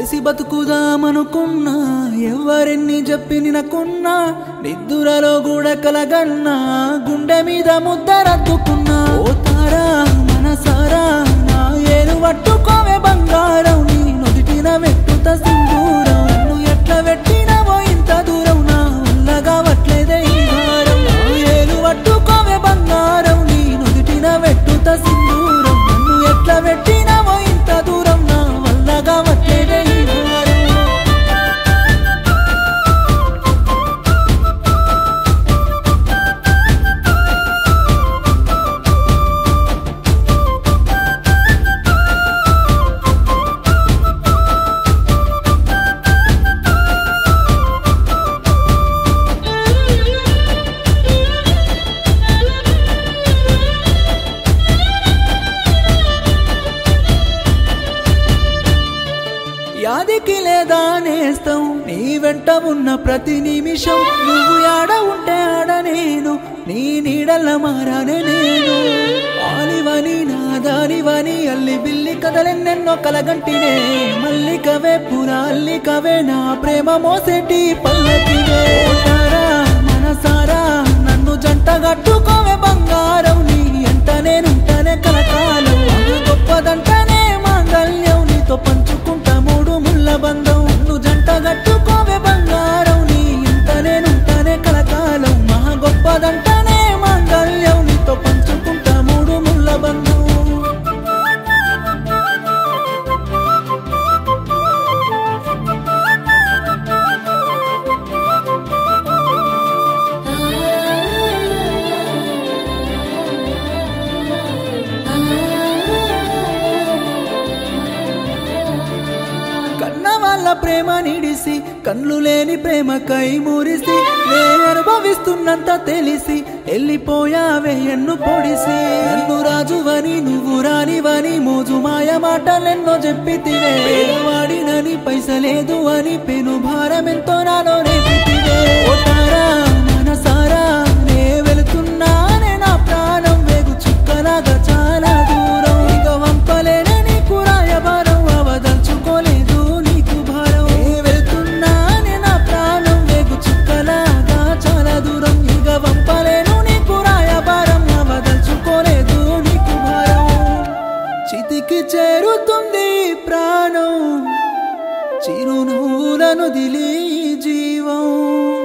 కలిసి బతుకుదామనుకున్నా ఎవరెన్ని చెప్పి నినకున్నా నిద్దురలో కూడా కలగన్నా గుండె మీద ముద్దరద్దుకున్నా ఓ తారా మనసారా నా ఏలు పట్టుకోవే బంగారం నీ నుదిటిన వెట్టుత సింధూరం నన్ను ఎట్లా పెట్టినవో ఇంత దూరం నా వల్ల కావట్లేదే ఈ భారం నా ఏలు పట్టుకోవే బంగారం నీ నుదిటిన వెట్టుత సింధూరం నన్ను ఎట్లా పెట్టినవో ఇంత దూరం నా వల్ల కావట్లేదే ఈ భారం యాదికి లేదా నేస్తం నీ వెంట ఉన్న ప్రతి నిమిషం నువ్వు ఆడ ఉంటే ఆడ నేను నీ నీడల్ల మారానే నేను ఆలివని నాదానివని అల్లి బిల్లి కదలెన్నెన్నో కలగంటినే మల్లికవే పురా అల్లికవే నా ప్రేమ మోసేటి పల్లకివే ఓటారా మనసారా నన్ను జంట గట్టుకోవే బంగారం నీ ఎంట నేనుంటనే కలకాలం అది గొప్పదంటనే మాంగల్యం నీతో పంచుకుంటా మూడు ముళ్ళ బంధం నన్ను జంట గట్టుకోవే బంగారం నీ ఇంత నేనుంటానే కలకాలం మహా గొప్పదంటనే మాంగల్యం నీతో పంచుకుంటా మూడు ముళ్ళ బంధం కన్న వాళ్ళ ప్రేమ నిడిసి కళ్ళు లేని ప్రేమ కై మురిసి నే అనుభవిస్తున్నంత తెలిసి వెళ్ళిపోయావే ఎన్ను పొడిసి నన్ను రాజువని నువ్వు రానివని మోజు మాయ మాటలెన్నో చెప్పితివే పేదవాడినని పైసలేదు అని పెను భారం ఎంతో నాలో రేపితివే ఓటారా మనసారా నే వెళుతున్నానే నా ప్రాణం వేగు చుక్కలాగా చాలా దూరం ఇక వంపలేనే నీకు రాయబారం అవదలుచుకోలేదు నీకు భారం ఏ వెళ్తున్నానే నా ప్రాణం వేగు చుక్కలాగా చాలా దూరం ఇక వంపలేను నీకు రాయబారం అవదలుచుకోలేదు నీకు భారం చితికి చేరుతుంది ప్రాణం చిరునవ్వులను దిలి జీవం